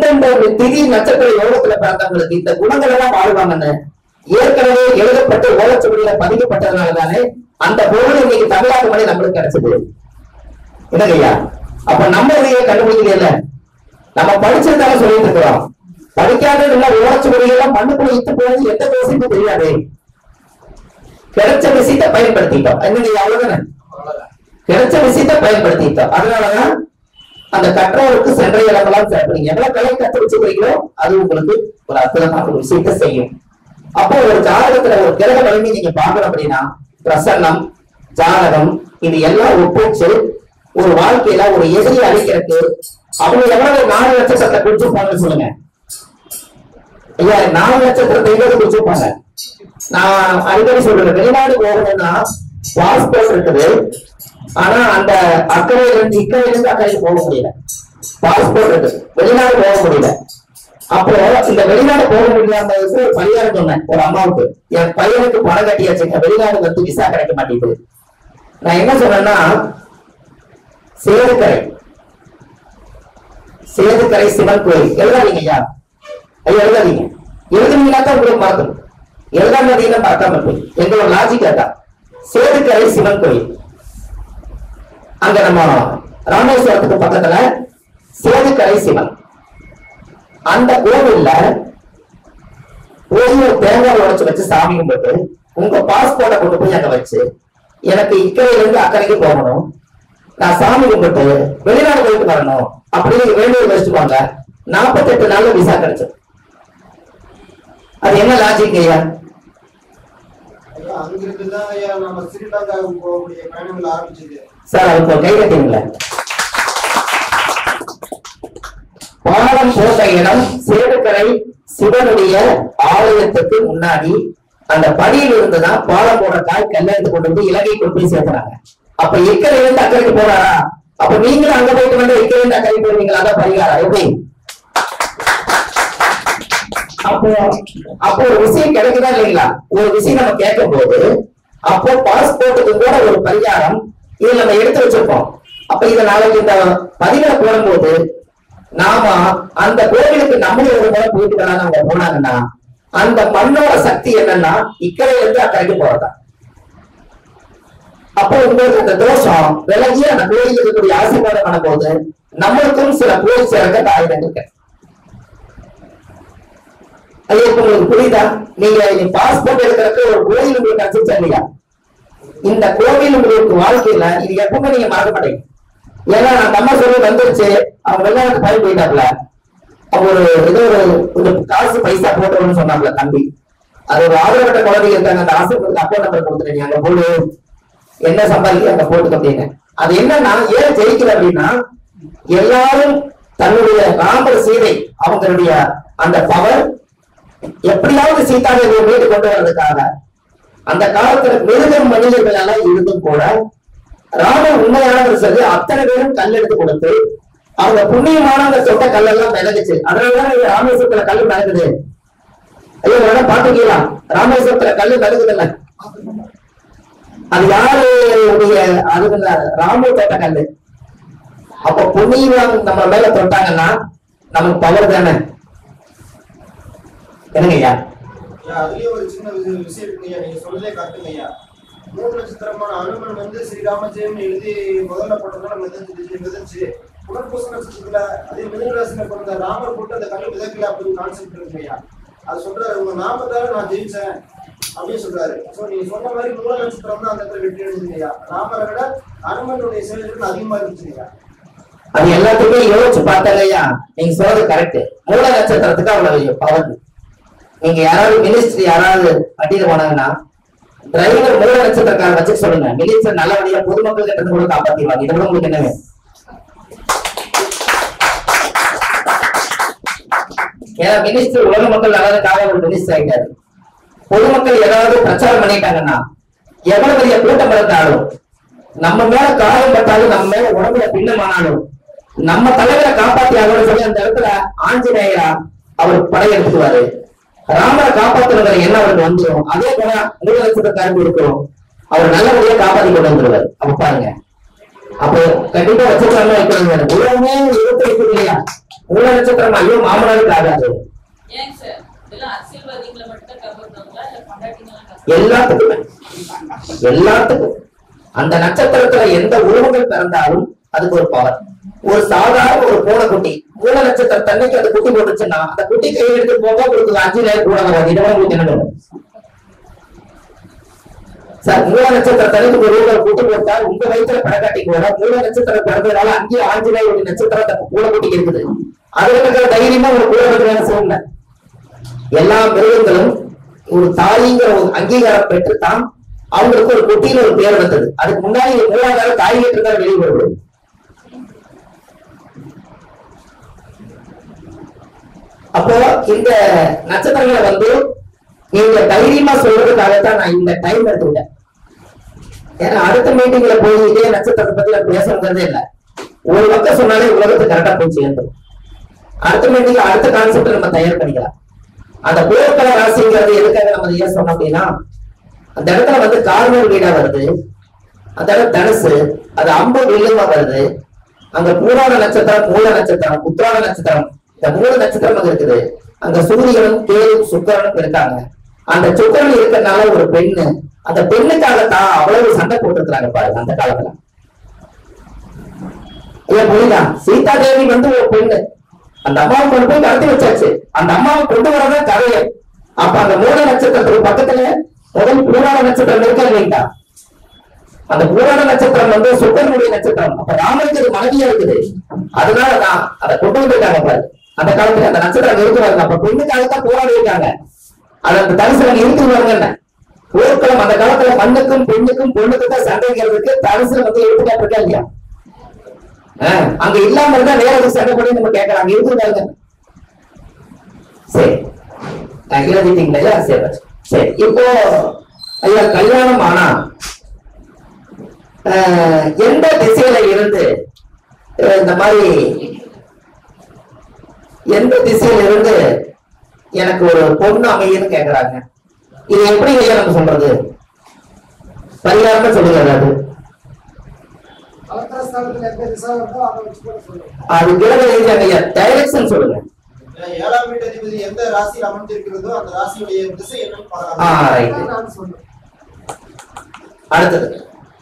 இந்தந்த திதி நட்சத்திர யோகத்துல பிறந்தவங்களுக்கு இந்த குணங்கள் எல்லாம் வாழ்வாங்கன்னு ஏற்கனவே எழுதப்பட்டு ஓலச்சுவடியில பதிக்கப்பட்டதுனால தானே அந்த பொருள் இன்னைக்கு தமிழ்நாட்டு மொழி நம்மளுக்கு கிடைச்சது என்னங்கய்யா அப்ப நம்ம இதையே கண்டுபிடிக்கல நம்ம படிச்சிருந்தாலும் சொல்லிட்டு இருக்கிறோம் படிக்காதது இல்ல ஓலச்சுவடியெல்லாம் மண்ணுக்குள்ள இத்து போனது எந்த பேசிட்டு தெரியாது கிடைச்ச விஷயத்தை பயன்படுத்திட்டோம் என்னங்க அவ்வளவுதானே கிடைச்ச விஷயத்தை பயன்படுத்திட்டோம் அதனாலதான் அந்த கற்றோருக்கு சென்ற இடமெல்லாம் சிறப்பு நீங்க எவ்வளவு கலை கத்து வச்சுக்கிறீங்களோ அது உங்களுக்கு ஒரு அற்புதமான ஒரு விஷயத்தை செய்யும் அப்போ ஒரு ஜாதகத்துல ஒரு கிரக வலிமை நீங்க பார்க்கணும் அப்படின்னா பிரசன்னம் ஜாதகம் இது எல்லாம் ஒப்பிச்சு ஒரு வாழ்க்கையில ஒரு எதிரி அழிக்கிறதுக்கு அவங்க எவ்வளவு நாலு லட்சத்தை குறிச்சிருப்பாங்கன்னு சொல்லுங்க ஐயா நாலு லட்சத்திரத்தை எவ்வளவு குறிச்சிருப்பாங்க நான் அடிக்கடி சொல்றேன் வெளிநாடு போகணும்னா பாஸ்போர்ட் இருக்குது ஆனா அந்த அக்கறையில இருந்து இக்கரையில இருந்து அக்கறைக்கு போக முடியல பாஸ்போர்ட் இருக்கு வெளிநாடு போக முடியல அப்போ இந்த வெளிநாடு போக முடியாததுக்கு ஒரு பரிகாரம் சொன்னேன் ஒரு அம்மாவுக்கு என் பையனுக்கு பணம் கட்டியாச்சுங்க வெளிநாடு வந்து விசா கிடைக்க மாட்டேங்குது நான் என்ன சொன்னேன்னா சேதுக்கரை சேதுக்கரை சிவன் கோயில் எழுதாதீங்க ஐயா ஐயா எழுதாதீங்க எழுதுனீங்கன்னா தான் உங்களுக்கு மறக்கும் எழுதாமதீங்கன்னா பார்க்காம போய் எங்களோட லாஜிக் அதான் சேதுக்கரை சிவன் கோயில் அங்க நம்ம ராமேஸ்வரத்துக்கு பக்கத்துல சேதுக்கரை சிவன் அந்த கோவில்ல போய் ஒரு தேங்காய் உடைச்சு வச்சு சாமி கும்பிட்டு உங்க பாஸ்போர்ட்டை கொண்டு போய் அங்க வச்சு எனக்கு இக்கரையில இருந்து அக்கறைக்கு போகணும் நான் சாமி கும்பிட்டு வெளிநாடு போயிட்டு வரணும் அப்படின்னு வேண்டிய வச்சுட்டு வாங்க நாற்பத்தெட்டு நாள்ல விசா கிடைச்சது அது என்ன லாஜிக் ஐயா ஐயா, அங்கிருந்து தான் ஐயா நம்ம ஸ்ரீலங்காவுக்கு போகக்கூடிய பயணங்கள் ஆரம்பிச்சது சார் அதுக்கு ஒரு கை கட்டிங்களா பாலம் போட்ட இடம் சேதுக்கரை சிவனுடைய ஆலயத்துக்கு முன்னாடி அந்த படியில் இருந்துதான் பாலம் போடுற காய் கல்யாணத்தை கொண்டு வந்து இலங்கை கொண்டு போய் சேர்த்துறாங்க அப்ப இக்கரை இருந்து அக்கறைக்கு போறாரா அப்ப நீங்களும் அங்க போயிட்டு வந்து இக்கரை இருந்து அக்கறைக்கு போயிருவீங்களா அதான் பரிகாரம் எப்படி அப்போ அப்போ ஒரு விஷயம் கிடைக்குதா இல்லைங்களா ஒரு விஷயம் நம்ம கேட்கும் போது அப்போ பாஸ்போர்ட்டுக்கு கூட ஒரு பரிகாரம் இதை நம்ம எடுத்து வச்சிருப்போம் அப்ப இத நாளைக்கு இந்த பதிவுல போடும்போது நாம அந்த கோவிலுக்கு நம்மளே ஒரு முறை போயிட்டு வராங்க அவங்க போனாங்கன்னா அந்த மண்ணோட சக்தி என்னன்னா இக்கரையில இருந்து அக்கறைக்கு போறதா அப்போ உங்களுக்கு இந்த தோஷம் விலகி அந்த கோயிலுக்கு இருக்கக்கூடிய ஆசீர்வாதம் பண்ணும்போது நம்மளுக்கும் சில கோயில் சேர்க்க ஆயுதங்கள் இருக்கு ஐயா இப்ப உங்களுக்கு புரியுதா நீங்க பாஸ்போர்ட் எடுக்கிறதுக்கு ஒரு கோயில் உங்களுக்கு கிடைச்சிச்சா இல்லையா இந்த கோவில் உங்களுக்கு வாழ்க்கையில இது எப்பவுமே நீங்க மறக்க மாட்டீங்க ஏன்னா நான் நம்ம சொல்லி வந்துருச்சு அவங்க வெளிநாட்டு பயன் போயிட்டாப்ல அவங்க ஒரு ஏதோ ஒரு ஒரு காசு பைசா போட்டோம்னு சொன்னாப்ல தம்பி அது ஒரு ஆதரவற்ற குழந்தைங்க இருக்காங்க அந்த ஆசிரியருக்கு அக்கௌண்ட் நம்பர் கொடுத்துட்டேன் நீ அங்க போடு என்ன சம்பாதிக்க அங்க போட்டுக்க அப்படின்னு அது என்னன்னா ஏன் ஜெயிக்கல அப்படின்னா எல்லாரும் தன்னுடைய ராமர் சீதை அவங்களுடைய அந்த பவர் எப்படியாவது சீதாதேவியை மீட்டு கொண்டு வர்றதுக்காக அந்த காலத்துல மிருகம் மனிதர்கள் எல்லாம் இருந்தும் கூட ராமன் உண்மையானவர் சொல்லி அத்தனை பேரும் கல் எடுத்து கொடுத்து அவங்க புண்ணியமானவங்க சொட்ட கல்லெல்லாம் மிதக்குச்சு அதனாலதான் இது ராமேஸ்வரத்துல கல் மிதக்குது ஐயோ வேணா பாத்துக்கீங்களா ராமேஸ்வரத்துல கல் மிதக்குதுல்ல அது யாருடைய அது ராமு தோட்ட கல்லு அப்ப புண்ணியம் நம்ம மேல தொட்டாங்கன்னா நமக்கு பவர் தானே என்னங்க ஐயா ஐயா, அதுலயும் ஒரு சின்ன விஷயம் விஷயம் இருக்குங்க நீங்க சொல்லலே கரெக்டுங்க ஐயா மூணு நட்சத்திரமான அனுமன் வந்து ஸ்ரீராமஜெயம் எழுதி முதல்ல போட்டதுனால மிதந்துச்சு மிதந்துச்சு புனர்பூச நட்சத்திரத்துல அதே மிதனராசில பிறந்த ராமர் போட்டு அந்த கல் மிதக்கல அப்படின்னு கான்செப்ட் இருக்கு ஐயா அது சொல்றாரு உங்க நாமத்தால நான் ஜெயிச்சேன் அப்படின்னு சொல்றாரு சோ நீங்க சொன்ன மாதிரி மூல நட்சத்திரம் தான் அந்த இடத்துல வெற்றி அடைஞ்சுங்க ஐயா ராமரை விட அனுமனுடைய செயல்கள் அதிகமா இருந்துச்சுங்க ஐயா அது எல்லாத்துக்குமே யோசிச்சு பார்த்தாங்க ஐயா நீங்க சொல்றது கரெக்ட் மூல நட்சத்திரத்துக்கு அவ்வளவு பவர் நீங்க யாராவது மினிஸ்ட்ரி யாராவது வண்டியில போனாங்கன்னா டிரைவர் மூல நட்சத்திரக்காரர் வச்சு சொல்லுங்க மினிஸ்டர் நல்லபடியா பொதுமக்கள் கிட்ட இருந்து கூட காப்பாத்திடுவாங்க இதை விட உங்களுக்கு என்ன வேணும் ஏன்னா மினிஸ்டர் உலக மக்கள் நல்லதுக்காக ஒரு மினிஸ்டர் ஆயிட்டாரு பொதுமக்கள் ஏதாவது பிரச்சாரம் பண்ணிட்டாங்கன்னா எவ்வளவு பெரிய கூட்டம் இருந்தாலும் நம்ம மேல காயம் பட்டாலும் நம்ம மேல உடம்புல பின்னமானாலும் நம்ம தலைவரை காப்பாத்தி ஆகணும்னு சொல்லி அந்த இடத்துல ஆஞ்சநேயரா அவர் படையெடுத்துவாரு ராமரை காப்பாத்துறதுல என்ன அவருக்கு வந்துடும் அதே போல மூல நட்சத்திரக்காரங்க இருக்கும் அவர் நல்லபடியா காப்பாத்தி கொண்டு வந்துருவாரு அப்ப பாருங்க அப்போ கண்டிப்பா வச்சிருக்காங்க வைக்கிறாங்க உலகமே இருபத்தி இருக்குது இல்லையா மூல நட்சத்திரம் ஐயோ மாமனாருக்கு ஆகாது ஏங்க சார் இதெல்லாம் அரசியல்வாதிகளை மட்டும் கவர்ந்தவங்களா இல்ல பொண்டாட்டிங்கெல்லாம் கவர்ந்தவங்களா? எல்லாத்துக்குமே எல்லாத்துக்கும் அந்த நட்சத்திரத்துல எந்த உருவங்கள் பிறந்தாலும் அதுக்கு ஒரு பவர் ஒரு சாதாரண ஒரு பூனைக்குட்டி மூல நட்சத்திர தன்னைக்கு அந்த குட்டி போட்டுச்சுன்னா அந்த குட்டி கை எடுத்து போக உங்களுக்கு அஞ்சு நேரம் கூட வராது இதை உங்களுக்கு என்ன வேணும்? சார் மூல நட்சத்திர தனிக்கு ஒரு ரூபாய் குட்டி போட்டா உங்க வயிற்றுல படக்காட்டி கூட மூல நட்சத்திரம் பிறந்ததுனால அங்கேயே ஆஞ்சநேய ஒரு நட்சத்திரம் அந்த பூனைக்குட்டி இருக்குது அதுல இருக்கிற தைரியமா ஒரு கூட வேலை செய்யல எல்லா மிருகங்களும் ஒரு தாய்ங்கிற ஒரு அங்கீகாரம் பெற்றுத்தான் அவங்களுக்கு ஒரு குட்டியில ஒரு பேர் வந்தது அதுக்கு முன்னாடி மூலாதார தாய் வீட்டுதான் வெளியே வருவது அப்போ இந்த நட்சத்திரங்களை வந்து நீங்க தைரியமா சொல்றதுக்காகத்தான் நான் இந்த டைம் எடுத்துக்கிட்டேன் ஏன்னா அடுத்த மீட்டிங்ல போய் இதே நட்சத்திரத்தை பத்தி நான் பேசுறதே இல்லை ஒரு பக்கம் சொன்னாலே உலகத்துக்கு கரெக்டா போய் சேர்ந்துடும் அடுத்த மீட்டிங்ல அடுத்த கான்செப்ட் நம்ம தயார் பண்ணிக்கலாம் அந்த போர்க்கள ராசிங்கிறது எதுக்காக நம்ம இதை ஏன் சொன்னோம் அப்படின்னா அந்த இடத்துல வந்து கார்னர் வீடா வருது அந்த இடம் தனுசு அது அம்பு வில்லுமா வருது அங்க பூராட நட்சத்திரம் மூல நட்சத்திரம் உத்திராட நட்சத்திரம் இந்த மூணு நட்சத்திரம் அங்க இருக்குது அங்க சூரியனும் கேது சுக்கரனும் இருக்காங்க அந்த சுக்கரன் இருக்கிறதுனால ஒரு பெண்ணு அந்த பெண்ணுக்காகத்தான் அவ்வளவு சண்டை போட்டுருக்காங்க பாருங்க அந்த காலத்துல ஏன் புரியுதா சீதா தேவி வந்து ஒரு பெண்ணு அந்த அம்மாவை கொண்டு போய் கடத்தி வச்சாச்சு அந்த அம்மாவை கொண்டு வரதான் கதையே அப்ப அந்த மூல நட்சத்திரத்துக்கு பக்கத்துல முதல் பூராட நட்சத்திரம் இருக்கா இல்லைங்களா அந்த பூராட நட்சத்திரம் வந்து சுக்கரனுடைய நட்சத்திரம் அப்ப ராமனுக்கு அது மனைவியா இருக்குது அதனால தான் அதை கொண்டு வந்திருக்காங்க பாரு அந்த காலத்துல அந்த நட்சத்திரம் இருக்கிறாங்க அப்ப பெண்ணுக்காகத்தான் போராடி இருக்காங்க அது அந்த தரிசனம் இருக்குவாங்க போர்க்களம் அந்த காலத்துல மண்ணுக்கும் பெண்ணுக்கும் பொண்ணுக்கும் தான் சண்டைங்கிறதுக்கு தரிசனம் வந்து எடுத்துக்காட்டு இல்லையா ஆஹ், அங்க இல்லாம இருந்தா வேற எதுவும் சண்டை பண்ணி நம்ம கேட்கலாம் அங்க இருக்குதாங்க சரி அஹ், எழுதிட்டீங்களா ஐயா? சரி ராஜ். சரி இப்போ ஐயா கல்யாணம் ஆனா ஆஹ், எந்த திசையில இருந்து அஹ், இந்த மாதிரி எந்த திசையில இருந்து எனக்கு ஒரு பொண்ணு அமையுன்னு கேக்குறாங்க இது எப்படி ஐயா நம்ம சொல்றது பரிகாரமா சொல்லுங்க ஏதாவது கலத்திரஸ்தானத்துல எந்த திசை வருதோ அதை வச்சு கூட சொல்லுங்க அது கிரக ரீதியாக ஐயா டைரக்ஷன் சொல்லுங்க ஏழாம் வீட்டு அதிபதி எந்த ராசியில் அமர்ந்திருக்கிறதோ அந்த ராசியுடைய திசை என்னன்னு ஆ பார்க்கலாம் ரைட் அதான் நான் சொல்றேன் அடுத்தது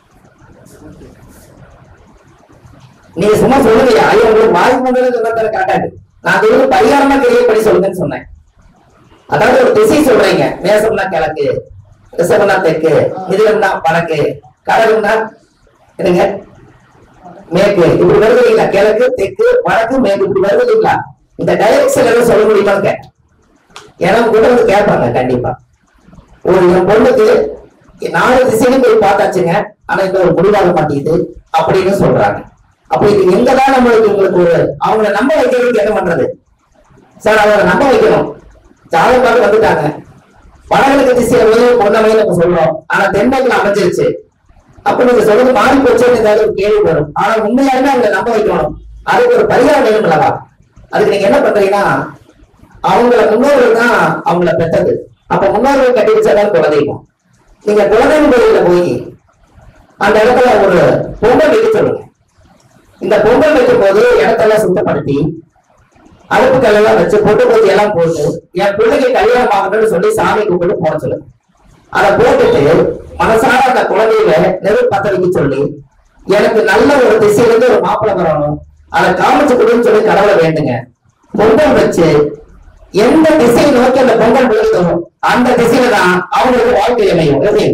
நீங்க சும்மா சொல்லுங்க ஐயா உங்களுக்கு வாய் முதல்ல சொன்னதான காட்டாது நான் அது வந்து பரிகாரமா தெரியப்படி சொல்லுங்கன்னு சொன்னேன் அதாவது ஒரு திசை சொல்றீங்க மேசம்னா கிழக்கு ரிசவம்னா தெற்கு மிதுகம்னா வடக்கு கடகம்னா என்னங்க மேற்கு இப்படி வருது இல்லைங்களா கிழக்கு தெற்கு வடக்கு மேற்கு இப்படி வருது இல்லைங்களா இந்த டைரக்ஷன் எல்லாம் சொல்ல முடியுமான்னு கேட்டேன் ஏன்னா கூட வந்து கேட்பாங்க கண்டிப்பா ஒரு என் பொண்ணுக்கு நாலு திசையிலும் போய் பார்த்தாச்சுங்க ஆனா இந்த ஒரு முடிவாக மாட்டேங்குது அப்படின்னு சொல்றாங்க அப்ப இது எங்கதான் நம்மளுக்கு உங்களுக்கு ஒரு அவங்கள நம்ப வைக்கிறதுக்கு என்ன பண்றது சார் அவங்களை நம்ப வைக்கணும் ஜாதகம் பார்த்து வந்துட்டாங்க வடகிழக்கு திசையில போய் பொண்ணமை நம்ம சொல்றோம் ஆனா தென்மேற்குல அமைஞ்சிருச்சு அப்ப நீங்க சொல்றது மாறி போச்சேன்னு ஏதாவது ஒரு கேள்வி வரும் ஆனா உண்மையாலுமே அவங்களை நம்ப வைக்கணும் அதுக்கு ஒரு பரிகாரம் வேணும் அல்லவா அதுக்கு நீங்க என்ன பண்றீங்கன்னா அவங்கள முன்னோர்கள் தான் அவங்கள பெற்றது அப்ப முன்னோர்கள் கட்டி வச்சாதான் குலதெய்வம் நீங்க குலதெய்வம் கோயில்ல போய் அந்த இடத்துல ஒரு பொங்கல் வைக்க சொல்லுங்க இந்த பொங்கல் வைக்கும் போது இடத்தெல்லாம் சுத்தப்படுத்தி அடுப்பு கல்லெல்லாம் வச்சு பொட்டு பூஜை எல்லாம் போட்டு என் பிள்ளைக்கு கல்யாணம் ஆகணும்னு சொல்லி சாமி கும்பிட்டு போட சொல்லுங்க அதை போட்டுட்டு மனசார அந்த குழந்தையில நெருப்பு பத்த வைக்க சொல்லி எனக்கு நல்ல ஒரு திசையிலிருந்து ஒரு மாப்பிள்ளை வரணும் அதை காமிச்சு கொடுன்னு சொல்லி கடவுளை வேண்டுங்க பொங்கல் வச்சு எந்த திசையை நோக்கி அந்த பொங்கல் விழுதோ அந்த திசையில தான் அவங்களுக்கு வாழ்க்கை அமையும் எப்படி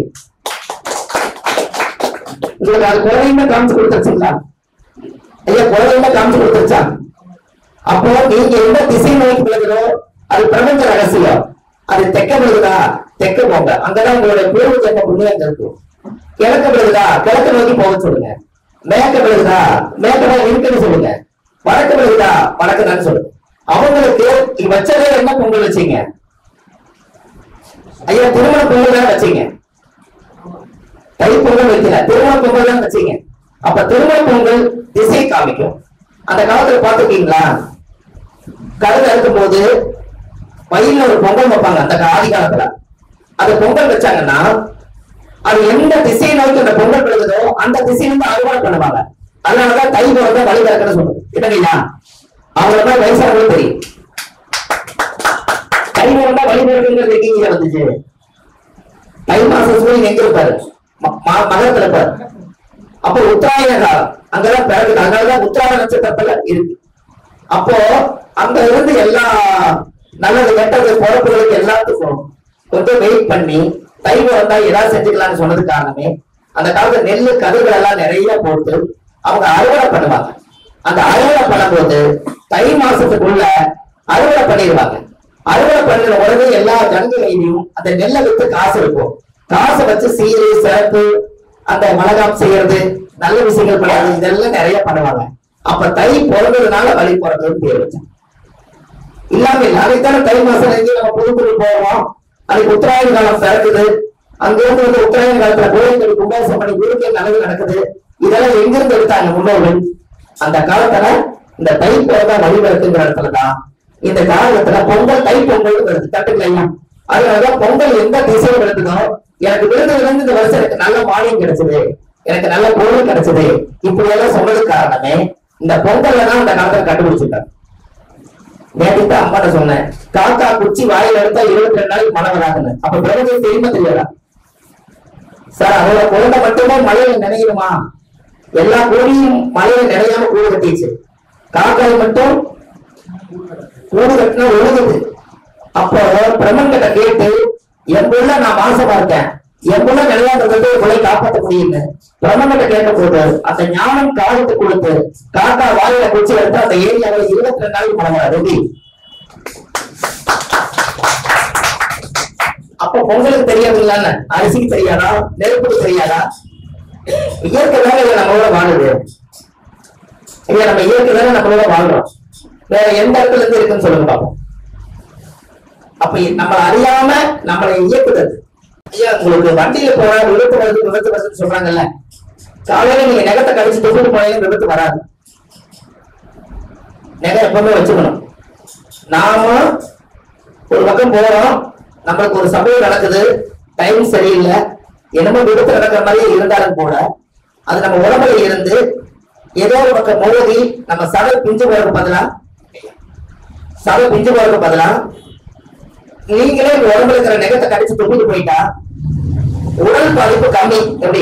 உங்களுக்கு அது குழந்தையுமே காமிச்சு கொடுத்துருச்சுங்களா ஐயா குழந்தையுமே காமிச்சு கொடுத்துருச்சா அப்போ நீங்க எந்த திசை நோக்கி விழுகிறோ அது பிரபஞ்ச ரகசியம் அது தெக்க விழுகுதா தெக்க போங்க அங்கதான் உங்களுடைய பூர்வ ஜென்ம புண்ணியம் அங்க இருக்கும் கிழக்கு விழுகுதா கிழக்கு நோக்கி போக சொல்லுங்க மேற்க விழுகுதா மேற்க நோக்கி இருக்குன்னு சொல்லுங்க வடக்கு விழுகுதா வடக்கு தான் சொல்லுங்க அவங்களுக்கு இங்க வச்சதே என்ன பொங்கல் வச்சீங்க ஐயா திருமண பொங்கல் தான் வச்சீங்க தை பொங்கல் வைக்கல திருமண பொங்கல் தான் வச்சீங்க அப்ப திருமண பொங்கல் திசை காமிக்கும் அந்த காலத்துல பாத்துருக்கீங்களா கழுத இருக்கும் போது வயல்ல ஒரு பொங்கல் வைப்பாங்க அந்த கா- ஆதி காலத்துல அது பொங்கல் வச்சாங்கன்னா அது எந்த திசையை நோக்கி அந்த பொங்கல் விழுகுதோ அந்த திசையில இருந்து அறுவடை பண்ணுவாங்க அதனாலதான் தை பிறந்த வழி பிறக்கன்னு சொல்லுது இல்லைங்களா அவங்கள மாதிரி வயசானவங்களும் தெரியும் தை வந்தா வழிபடுங்கிறது எங்க வந்துச்சு தை மாசம் சூரியன் எங்க இருப்பாரு ம- ம- மகரத்துல இருப்பாரு அப்போ உத்தராயண காலம் அங்கதான் பிறகு அதனாலதான் உத்தராயண நட்சத்திரத்துல இருக்கு அப்போ அங்க இருந்து எல்லா நல்லது கெட்டது பொறுப்புகளுக்கு எல்லாத்துக்கும் கொஞ்சம் வெயிட் பண்ணி தை வந்தா ஏதாவது செஞ்சுக்கலாம்னு சொன்னது காரணமே அந்த காலத்துல நெல்லு கதிர்கள் எல்லாம் நிறைய போட்டு அவங்க அறுவடை பண்ணுவாங்க அந்த அறுவடை பண்ணும்போது தை மாசத்துக்குள்ள அறுவடை பண்ணிடுவாங்க அறுவடை பண்ணின உடனே எல்லா ஜனங்களையும் அந்த நெல்லை வித்து காசு இருக்கும் காசை வச்சு சீரு சிறப்பு அந்த மலகாம் செய்யறது நல்ல விஷயங்கள் பண்றது இதெல்லாம் நிறைய பண்ணுவாங்க அப்ப தை பிறந்ததுனால வழி பிறந்ததுன்னு பேர் வச்சாங்க இல்லாம இல்ல அதைத்தானே தை மாசம் எங்கேயும் நம்ம புதுக்குடி போவோம் அதுக்கு உத்தராயண காலம் பிறக்குது அங்க இருந்து வந்து உத்தராயண காலத்துல கோயில்கள் கும்பாசம் பண்ணி ஊருக்கு நல்லது நடக்குது இதெல்லாம் எங்கிருந்து எடுத்தாங்க முன்னோர்கள் அந்த காலத்துல இந்த தை பிறந்தா வழிபிறக்குங்கிற இடத்துலதான் இந்த காலத்துல பொங்கல் தை பொங்கல் வருது தட்டுக்கலையா அதனாலதான் பொங்கல் எந்த திசையில் எடுத்துக்கோ எனக்கு விருதுல இருந்து இந்த வருஷம் எனக்கு நல்ல மானியம் கிடைச்சது எனக்கு நல்ல பொருள் கிடைச்சது இப்படி எல்லாம் சொன்னதுக்கு காரணமே இந்த பொங்கல்ல தான் இந்த காலத்துல கண்டுபிடிச்சிருக்காங்க நேற்று அம்மாட்ட சொன்னேன் காக்கா குச்சி வாயில எடுத்தா இருபத்தி ரெண்டு நாளைக்கு மழை வராதுன்னு அப்ப பிரபஞ்சம் தெரியுமா தெரியாதா சார் அவரோட குழந்தை மட்டுமே மழையில நினைக்கணுமா எல்லா கோழியும் மழையில நினையாம கூடு கட்டிச்சு காக்காய் மட்டும் கூடு கட்டினா ஒழுகுது அப்போ பிரம்மன்கிட்ட கேட்டு என் புள்ள நான் மாசமா இருக்கேன் என் புள்ள நிலையாடுறது புள்ளை காப்பாற்ற முடியும்னு பிரம்மன்கிட்ட கேட்ட போது அந்த ஞானம் காலத்து கொடுத்து காக்கா வாயில குச்சி எடுத்து அந்த ஏரியாவில் இருபத்தி ரெண்டு நாளைக்கு மழை வராது எப்படி? அப்ப பொங்கலுக்கு தெரியாதுங்களான்னு அரிசிக்கு தெரியாதா நெருப்புக்கு தெரியாதா இயற்கை தானே இதை நம்மளோட வாழுது இல்ல நம்ம இயற்கை தானே நம்மளோட வாழ்றோம் வேற எந்த இடத்துல இருந்து இருக்குன்னு சொல்லுங்க பாப்போம் அப்ப நம்ம அறியாம நம்மளை இயக்குறது ஐயா உங்களுக்கு வண்டியில போற விபத்து வருது விபத்து வருதுன்னு சொல்றாங்கல்ல காலையில நீங்க நகத்தை கழிச்சு தொகுத்து போனாலும் விபத்து வராது நகை எப்பவுமே வச்சுக்கணும் நாம ஒரு பக்கம் போறோம் நம்மளுக்கு ஒரு சம்பவம் நடக்குது டைம் சரியில்லை என்னமோ விபத்து நடக்கிற மாதிரியே இருந்தாலும் கூட அது நம்ம உடம்புல இருந்து ஏதோ ஒரு பக்கம் மோதி நம்ம சதை பிஞ்சு போறதுக்கு பதிலா சதை பிஞ்சு போறதுக்கு பதிலா நீங்களே உங்க உடம்புல இருக்கிற நெகத்தை கடிச்சு தொகுத்து போயிட்டா உடல் பாதிப்பு கம்மி எப்படி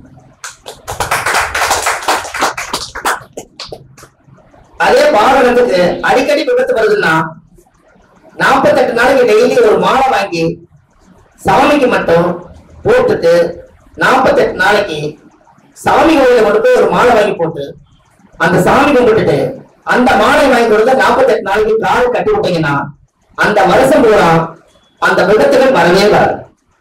அதே வாகனத்துக்கு அடிக்கடி விபத்து வருதுன்னா நாற்பத்தெட்டு நாளைக்கு டெய்லி ஒரு மாலை வாங்கி சாமிக்கு மட்டும் போட்டுட்டு நாற்பத்தெட்டு நாளைக்கு சாமி கோயில கொண்டு போய் ஒரு மாலை வாங்கி போட்டு அந்த சாமி கும்பிட்டுட்டு அந்த மாலை வாங்கி கொடுத்து நாற்பத்தெட்டு நாளைக்கு கால் கட்டி விட்டீங்கன்னா அந்த வருஷம் பூரா அந்த விபத்துகள் வரவே வராது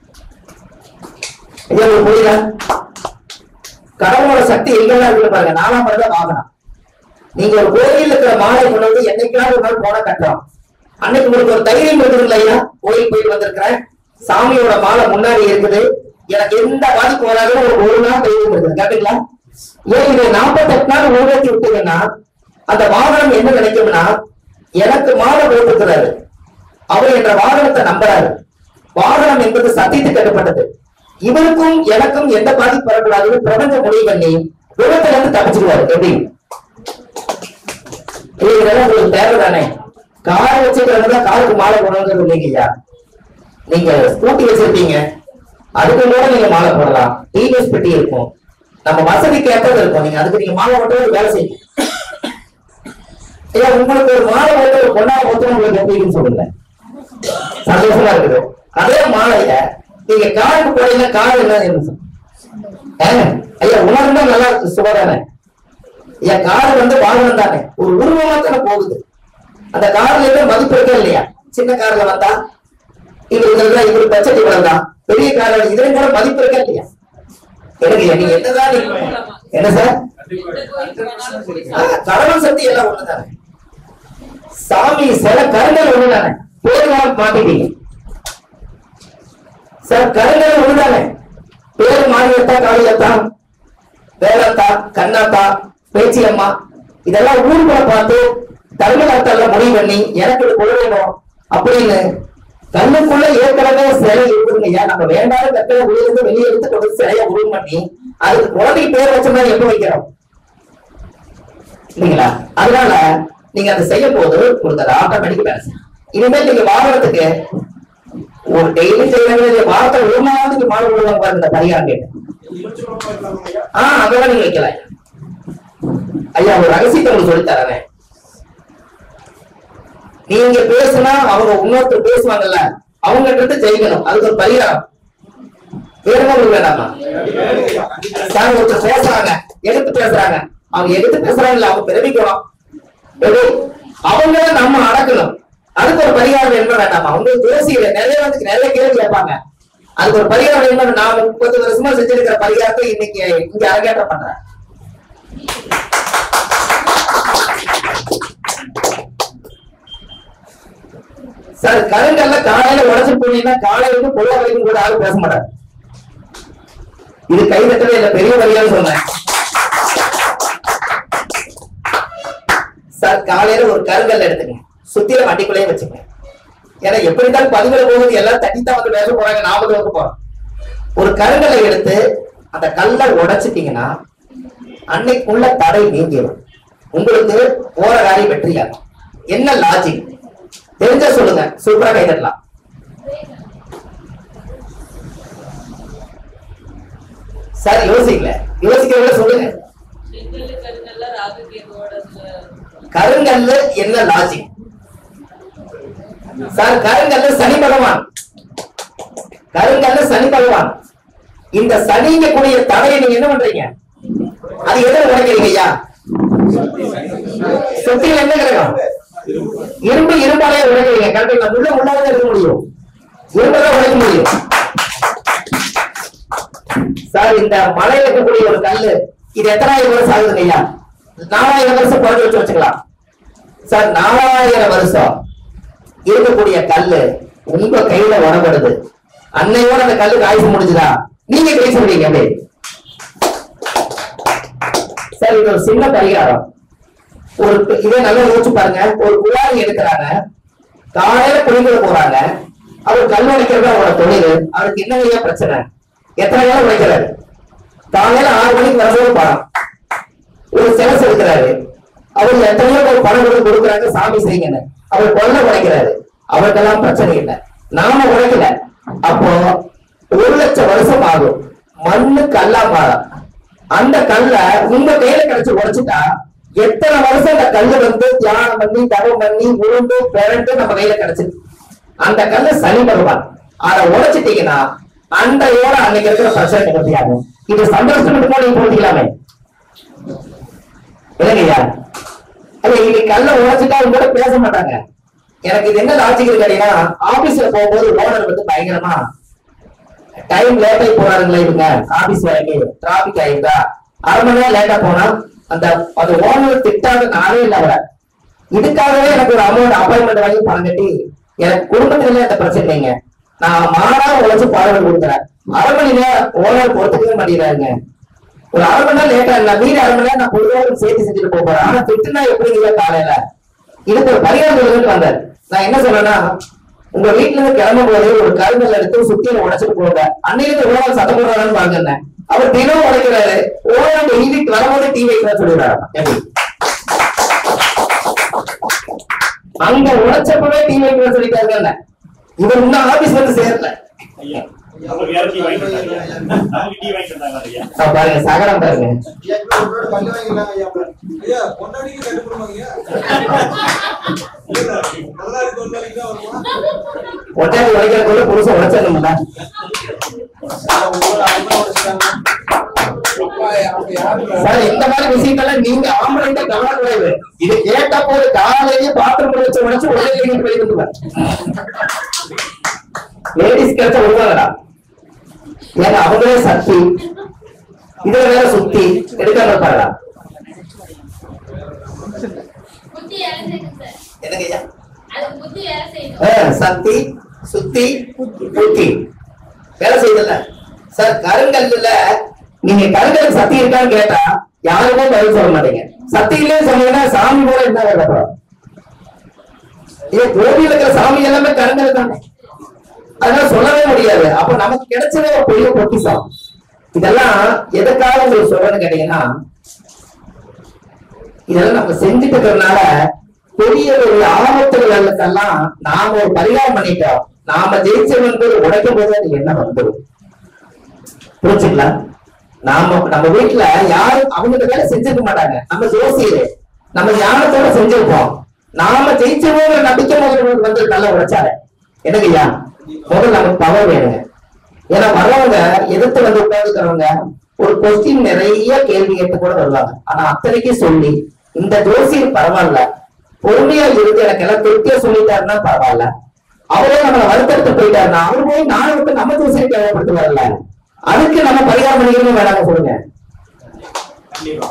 இது உங்களுக்கு புரியுதா கடவுளோட சக்தி எங்கெல்லாம் இருக்கு பாருங்க நாலாம் தான் வாகனம் நீங்க ஒரு கோயில் இருக்கிற மாலை கொண்டு வந்து என்னைக்காவது ஒரு நாள் போன கட்டுறோம் அன்னைக்கு உங்களுக்கு ஒரு தைரியம் இருக்குதுல்ல ஐயா கோயில் போயிட்டு வந்திருக்கிறேன் சாமியோட மாலை முன்னாடி இருக்குது எனக்கு எந்த பாதிப்பு வராதுன்னு ஒரு ஒரு நாள் தைரியம் இருக்குது கேட்டீங்களா ஏன் இதை நாற்பத்தெட்டு நாள் ஊழத்தி விட்டீங்கன்னா அந்த வாகனம் என்ன நினைக்கும்னா எனக்கு மாலை கொடுத்துக்கிறாரு அவர் என்ற வாகனத்தை நம்புறாரு வாகனம் என்பது சத்தியத்துக்கு கட்டுப்பட்டது இவருக்கும் எனக்கும் எந்த பாதிப்பு வரக்கூடாதுன்னு பிரபஞ்ச முடிவு பண்ணி விபத்துல இருந்து தப்பிச்சுக்குவாரு எப்படி ஏய், இதெல்லாம் உங்களுக்கு தேவைதானே கார் வச்சுக்கிறவங்க காருக்கு மாலை போடணுங்கிறது இல்லைங்க ஐயா நீங்க ஸ்கூட்டி வச்சிருப்பீங்க அதுக்கு கூட நீங்க மாலை போடலாம் டிவிஎஸ் பெட்டி இருக்கும் நம்ம வசதிக்கு ஏற்றது இருக்கும் நீங்க அதுக்கு நீங்க மாலை மட்டும் ஒரு வேலை செய்யுங்க ஐயா உங்களுக்கு ஒரு மாலை போட்டு ஒரு பொண்ணா போட்டு உங்களுக்கு எப்படின்னு சொல்லுங்க சந்தோஷமா இருக்குது அதே மாலைய நீங்க காருக்கு போறீங்க கார் என்ன என்ன ஏங்க, ஐயா உணர்ந்தா நல்லா இருக்கு சுகதானே ஐயா கார் வந்து வாகனம் தானே ஒரு உருவமா தானே போகுது அந்த கார்ல இருந்து மதிப்பு இருக்கா இல்லையா சின்ன கார்ல வந்தா இவர் இதெல்லாம் இவர் பட்ஜெட் இவ்வளவு தான் பெரிய கார்ல இதுல கூட மதிப்பு இருக்கா இல்லையா எனக்கு நீங்க என்னதான் நீங்க- என்ன சார் எந்த கோயிலுக்கு வேணாலும் போய் ஆ, கடவுள் சக்தி எல்லாம் ஒண்ணுதானே சாமி சில கருங்கள் ஒண்ணுதானே பேர் மாட்டிட்டீங்க சார் கருங்கள் ஒண்ணுதானே பேர் மாரியத்தா காளியத்தா வேலத்தா கண்ணாத்தா பேச்சியம்மா இதெல்லாம் ஊர்களை பார்த்து தமிழகத்தால முடிவு பண்ணி எனக்கு இது கொள்ள வேணும் அப்படின்னு கண்ணுக்குள்ள ஏற்கனவே சிலை இருக்குதுங்க ஐயா நம்ம வேண்டாத கட்டளை உயிரிழந்து வெளியே எடுத்து கொண்டு சிலையை உருவம் பண்ணி அதுக்கு குழந்தைக்கு பேர் வச்சோம்னா எப்ப வைக்கிறோம் இல்லைங்களா அதனால நீங்க அதை செய்யும் போது உங்களுக்கு அது ஆட்டோமேட்டிக் வேலை செய்யும் இனிமேல் நீங்க வாங்குறதுக்கு ஒரு டெய்லி செய்யறது வாரத்தை ஒரு நாளைக்கு மாடு விடுவாங்க பாருங்க இந்த பரிகாரம் கேட்டு எலுமிச்சம்பழம் வைக்கலாமா ஐயா ஆஹ் அதெல்லாம் நீங்க வைக்கலாம் ஐயா ஒரு ரகசியத்தை உங்களுக்கு சொல்லி தரேன் நீங்க பேசுனா அவங்க இன்னொருத்தர் பேசுவாங்கல்ல அவங்க கிட்ட ஜெயிக்கணும் அதுக்கு ஒரு பரிகாரம் வேணுமா உங்களுக்கு வேண்டாமா சார் ஒருத்தர் பேசுறாங்க எதிர்த்து பேசுறாங்க அவங்க எதிர்த்து பேசுறாங்கல்ல அவங்க பிறவிக்கணும் எப்படி? அவங்கள நம்ம அடக்கணும் அதுக்கு ஒரு பரிகாரம் என்ன வேண்டாமா அவங்க ஜோசியர் நிறைய வந்து நிறைய கேள்வி கேட்பாங்க அதுக்கு ஒரு பரிகாரம் என்ன நான் முப்பது வருஷமா செஞ்சிருக்கிற பரிகாரத்தை இன்னைக்கு இங்க அரங்கேற்றம் பண்றேன் சார் கருங்கல்ல காலையில உடச்சு போனீங்கன்னா காலையில இருந்து பொருள வரைக்கும் கூட யாரும் பேச மாட்டாங்க இது கை தட்டவே இல்ல பெரிய வரியான்னு சொன்னேன் சார் காலையில ஒரு கருங்கல் எடுத்துங்க சுத்தில வண்டிக்குள்ளேயே வச்சுங்க ஏன்னா எப்படி இருந்தாலும் பதிவுல போகுது எல்லாரும் தட்டித்தான் வந்து பேச போறாங்க நாமளும் வந்து போறோம் ஒரு கருங்கல்லை எடுத்து அந்த கல்லை உடைச்சிட்டீங்கன்னா அன்னைக்குள்ள தடை நீங்கிடும் உங்களுக்கு போற காரியம் வெற்றியாகும் என்ன லாஜிக் தெரிஞ்சா சொல்லுங்க சூப்பரா கை தட்டலாம் சார் யோசிக்கல யோசிக்கிறவங்க சொல்லுங்க செங்கல்லு கருங்கல்ல ராகு கேதுவோட இதுல கருங்கல்ல என்ன லாஜிக் சார் கருங்கல்ல சனி பகவான் கருங்கல்ல சனி பகவான் இந்த சனிங்க கூடிய தடையை நீங்க என்ன பண்றீங்க அது எதிர உடைக்கிறீங்க ஐயா சுத்தியில் என்ன கிரகம் இரும்பு இரும்பாலே உடைக்கிறீங்க கரெக்டுங்களா முள்ள முள்ளாவே இருக்க முடியும் இரும்பதான் உடைக்க முடியும் சார் இந்த மலையில இருக்கக்கூடிய ஒரு கல்லு இது எத்தனாயிரம் வருஷம் ஆகுதுங்க ஐயா நாலாயிரம் வருஷம் குறைஞ்சு வச்சு வச்சுக்கலாம் சார் நாலாயிரம் வருஷம் இருக்கக்கூடிய கல்லு உங்க கையில உடம்படுது அன்னையோட அந்த கல்லுக்கு ஆயுசு முடிஞ்சுதா நீங்க பேச முடியுங்க அப்படியே சார் இது ஒரு சின்ன பரிகாரம் ஒரு இதே நல்லா யோசிச்சு பாருங்க ஒரு குழாய் எடுக்கிறாங்க காலையில குளிக்கிற போறாங்க அவர் கல் உடைக்கிறது அவரோட தொழில் அவருக்கு என்ன ஐயா பிரச்சனை எத்தனை நேரம் உடைக்கிறாரு காலையில ஆறு மணிக்கு வரும்போது பணம் ஒரு சிலை செலுத்துறாரு அவர் எத்தனையோ பேர் பணம் கொடுத்து கொடுக்குறாங்க சாமி செய்யுங்கன்னு அவர் கொல்ல உடைக்கிறாரு அவருக்கெல்லாம் பிரச்சனை இல்லை நாம உடைக்கல அப்போ ஒரு லட்சம் வருஷம் ஆகும் மண்ணு கல்லா மாறும் அந்த கல்ல உங்க கையில கிடைச்சு உடைச்சிட்டா எத்தனை வருஷம் அந்த கல்லு வந்து தியானம் பண்ணி தவம் பண்ணி உருண்டு பிறண்டு நம்ம கையில கிடைச்சிருக்கு அந்த கல்லு சனி பகவான் அதை உடைச்சிட்டீங்கன்னா அன்றையோட அன்னைக்கு இருக்கிற பிரச்சனை நிவர்த்தியாகும் இது சந்தோஷத்துக்கு நீங்க போட்டிக்கலாமே இல்லைங்கய்யா ஐயா இன்னைக்கு கல்ல உடைச்சிட்டா அவங்க கூட பேச மாட்டாங்க எனக்கு இது என்ன லாஜிக் இருக்கு அப்படின்னா ஆபீஸ்ல போகும்போது ஓனர் வந்து பயங்கரமா டைம் லேட் ஆகி போறாருங்களா இவங்க ஆபீஸ் வரைக்கும் டிராபிக் ஆயிருந்தா அரை மணி நேரம் லேட்டா போனா அந்த அது ஓனர் திட்டாத நாளே இல்ல அவரை இதுக்காகவே எனக்கு ஒரு அமௌண்ட் அப்பாயின்மெண்ட் வாங்கி பணம் கட்டி எனக்கு குடும்பத்துல எந்த பிரச்சனை இல்லைங்க நான் மாறா உழைச்சு பாடம் கொடுக்குறேன் அரை மணி நேரம் ஓனர் பொறுத்துக்கவே மாட்டேங்கிறாருங்க ஒரு அரை மணி நேரம் லேட்டா இல்ல மீறி அரை மணி நேரம் நான் பொதுவாக சேர்த்து செஞ்சுட்டு போக போறேன் ஆனா திட்டுனா எப்படிங்க காலையில இதுக்கு ஒரு பரிகாரம் சொல்லுங்கன்னு வந்தார் நான் என்ன சொல்றேன்னா உங்க வீட்டுல இருந்து கிளம்பும் போது ஒரு கருங்கல் எடுத்து சுத்தியில உடைச்சிட்டு போங்க அன்னைக்கு ஓனர் சத்தம் போடுறாருன்னு பாருங்க அவர் தினம் உடைக்கிறாரு ஓனர் வீட்டுக்கு வரும்போது டீ வைக்கிறா சொல்லிடுறாரு எப்படி அங்க உடைச்சப்பவே டீ வைக்கிறா சொல்லிட்டாருங்க இவர் இன்னும் ஆபீஸ் வந்து சேரல ஐயா அவங்க யாரும் டீ வாங்கிட்டு வந்தாங்க அவங்க டீ வாங்கிட்டு வந்தாங்க ஐயா அப்ப பாருங்க சகடம் பாருங்க ஐயா, இப்ப ஒரு road கல்லு வாங்கிடலாங்க ஐயா அப்புறம். ஐயா பொண்டாடிக்கு கட்டுப்படுவாங்க ஐயா இல்ல முதலாளி தொழிலாளிக்கு தான் வருமா ஒட்டாடி உடைக்கிறதுக்குள்ள புருஷன் உடைச்சிடணும்ல ஐயா, ஒவ்வொரு ஆளுமே உடைச்சிட்டாங்க. சார் இந்த மாதிரி விஷயங்கள்லாம் நீங்க ஆம்பளைங்க கவனக்குறைவு இது கேட்ட போது காலையிலேயே பாத்ரூம் வச்சு உடைச்சு உடனே நீங்க வெளியிட்டு லேடிஸ் கிடைச்ச விடுவாங்கடா ஏன்னா அவங்களே சக்தி இதுல வேற சுத்தி எடுக்காம இருப்பாங்களா புத்தி வேலை செய்யணும் சார் என்னங்க ஐயா அது புத்தி வேலை செய்யணும் ஆ, சக்தி சுத்தி புத்தி வேலை செய்யுதுல்ல சார் கருங்கல்ல நீங்க கருங்கல் சக்தி இருக்கான்னு கேட்டா யாருமே பதில் சொல்ல மாட்டீங்க சக்தி இல்லைன்னு சொன்னீங்கன்னா சாமி போல என்ன கேட்கப்படும் இது கோவில இருக்கிற சாமி எல்லாமே கருங்கல் தானே அதனால சொல்லவே முடியாது அப்ப நமக்கு கிடைச்சதே ஒரு பெரிய பொக்கிஷம் இதெல்லாம் எதுக்காக உங்களுக்கு சொல்றேன்னு கேட்டீங்கன்னா இதெல்லாம் நம்ம செஞ்சுட்டு இருக்கிறதுனால பெரிய பெரிய ஆபத்துகளுக்கெல்லாம் நாம ஒரு பரிகாரம் பண்ணிட்டோம் நாம ஜெயிச்சவன் போது உடைக்கும் போது அது என்ன வந்துடும் புரிஞ்சுங்களா நாம நம்ம வீட்டுல யாரும் அவங்க வேலை செஞ்சிருக்க மாட்டாங்க நம்ம ஜோசியரு நம்ம ஞானத்தோட செஞ்சிருப்போம் நாம ஜெயிச்சவங்க நம்பிக்கை முதல்ல வந்து நல்லா உடைச்சாரு என்னங்க ஐயா முதல்ல நமக்கு பவர் வேணுங்க ஏன்னா வர்றவங்க எதிர்த்து வந்து உட்காந்துக்கிறவங்க ஒரு கொஸ்டின் நிறைய கேள்வி கேட்டு கூட வருவாங்க ஆனா அத்தனைக்கும் சொல்லி இந்த ஜோசியர் பரவாயில்ல பொறுமையா இருந்து எனக்கு எல்லாம் திருப்தியா சொல்லிட்டாருன்னா பரவாயில்ல அவரே நம்மளை வருத்தெடுத்து போயிட்டாருன்னா அவர் போய் நாளை விட்டு நம்ம ஜோசியர் தேவைப்படுத்துவார்ல அதுக்கு நம்ம பரிகாரம் பண்ணிக்கணும் வேணாங்க சொல்லுங்க கண்டிப்பா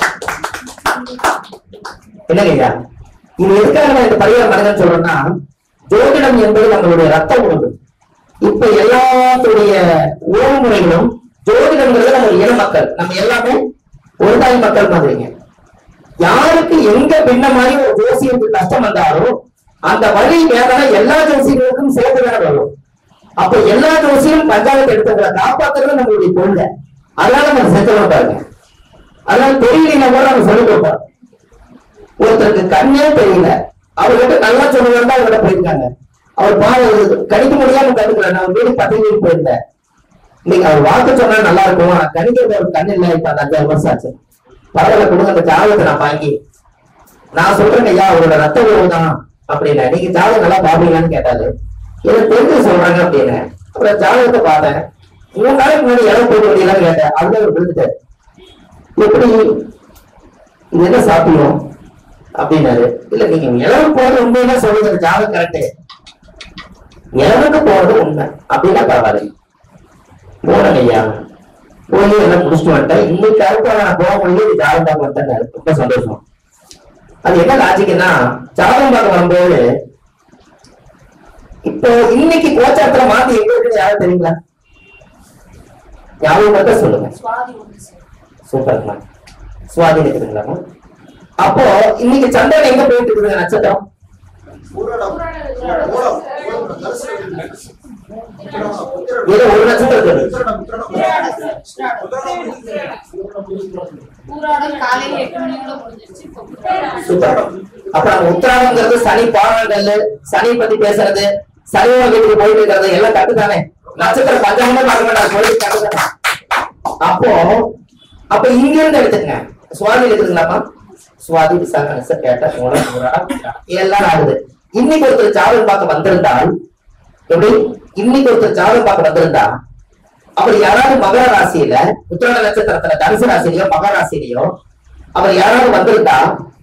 என்னங்க ஐயா இது எதுக்காக நான் இந்த பரிகாரம் பண்ணுங்கன்னு சொல்றேன்னா ஜோதிடம் என்பது நம்மளுடைய ரத்த உணவு இப்ப எல்லாத்துடைய உணவு முறைகளும் ஜோதிடம்ங்கிறது நம்ம இன மக்கள் நம்ம எல்லாமே ஒரு தாய் மக்கள் மாதிரிங்க யாருக்கு எங்க பின்ன மாதிரி ஒரு ஜோசியத்துக்கு கஷ்டம் வந்தாலும் அந்த வழி வேதனை எல்லா ஜோசியர்களுக்கும் சேர்த்து தானே வரும் அப்ப எல்லா ஜோசியும் பஞ்சாயத்து எடுத்தவங்களை காப்பாத்துறது நம்மளுடைய கொள்கை அதனால நம்ம செஞ்சவங்க பாருங்க அதனால தெரியலன்னா கூட நம்ம சொல்லிக் கொடுப்போம் ஒருத்தருக்கு கண்ணே தெரியல அவர்கிட்ட நல்லா சொல்லுவாங்க அவர்கிட்ட போயிருக்காங்க அவர் பாவம் கணிக்க முடியாம கண்டுக்கல நான் வீடு பத்திரிகைக்கு போயிருந்தேன் இன்னைக்கு அவர் வாக்கு சொன்னா நல்லா இருக்கும் ஆனா கணிக்கிறது ஒரு கண் இல்ல இப்ப அந்த அஞ்சாறு வருஷம் ஆச்சு பரவாயில்ல கொடுங்க அந்த ஜாதகத்தை நான் வாங்கி நான் சொல்றேன் ஐயா அவரோட ரத்த உறவு தான் அப்படின்னா நீங்க ஜாதகம் நல்லா பாப்பீங்களான்னு கேட்டாரு எனக்கு தெரிஞ்சு சொல்றாங்க அப்படின்னு அப்புறம் ஜாதகத்தை பார்த்தேன் மூணு நாளைக்கு முன்னாடி இடம் போக வேண்டியதான் கேட்டேன் அதுல அவர் விழுந்துட்டாரு எப்படி இது என்ன சாப்பிடும் அப்படின்னாரு இல்ல நீங்க இளவு போறது உண்மையா சொல்லுங்க ஜாதகம் கரெக்ட் இளவுக்கு போறது உண்மை அப்படின்னா பரவாயில்ல போனேன் ஐயா போய் எல்லாம் முடிச்சுட்டு வந்துட்டேன் இன்னைக்கு அடுத்த நான் போக முடியும் ஜாதகம் பார்க்க வந்தேன் ரொம்ப சந்தோஷம் அது என்ன லாஜிக்னா ஜாதகம் பார்க்க வரும்போது இப்போ இன்னைக்கு கோச்சாரத்துல மாத்தி எங்க இருக்குன்னு யாரும் தெரியுங்களா ஞாபகம் மட்டும் சொல்லுங்க சுவாதி ஒன்று சார் சூப்பர்மா சுவாதி இருக்குதுங்களாமா அப்போ இன்னைக்கு சந்திரன் எங்க போயிட்டு இருக்குதுங்க நட்சத்திரம் பூரணம். மூலம். மூலம். தரிசனம். ஏதோ ஒரு நட்சத்திரம் இருக்கு உத்திரணம், உத்திரணம். பூராடம் காலையில எட்டு மணியோட முடிஞ்சிருச்சு இப்போ பூராடம். சூப்பர் அப்ப நம்ம உத்தராகங்கிறது சனி பாடங்கள் சனி பத்தி பேசுறது சனி வீட்டுக்கு போயிட்டு இருக்கிறது எல்லாம் கட்டுதானே நட்சத்திரம் பஞ்சாங்கமே பார்க்க மாட்டாங்க சொல்லி கட்டுதானே அப்போ அப்ப இங்க இருந்து எடுத்துக்கங்க சுவாதி இருக்குதுங்களாமா சுவாதி விசாக கேட்ட மூலம் பூராடம் எல்லாம் ஆகுது இன்னைக்கு ஒருத்தர் ஜாதகம் பார்க்க வந்திருந்தால் எப்படி இன்னைக்கு ஒருத்தர் ஜாதகம் பார்க்க வந்திருந்தா அவர் யாராவது மகர ராசியில உத்திராட நட்சத்திரத்துல தனுசு ராசியிலயோ மகர ராசியிலயோ அவர் யாராவது வந்திருந்தா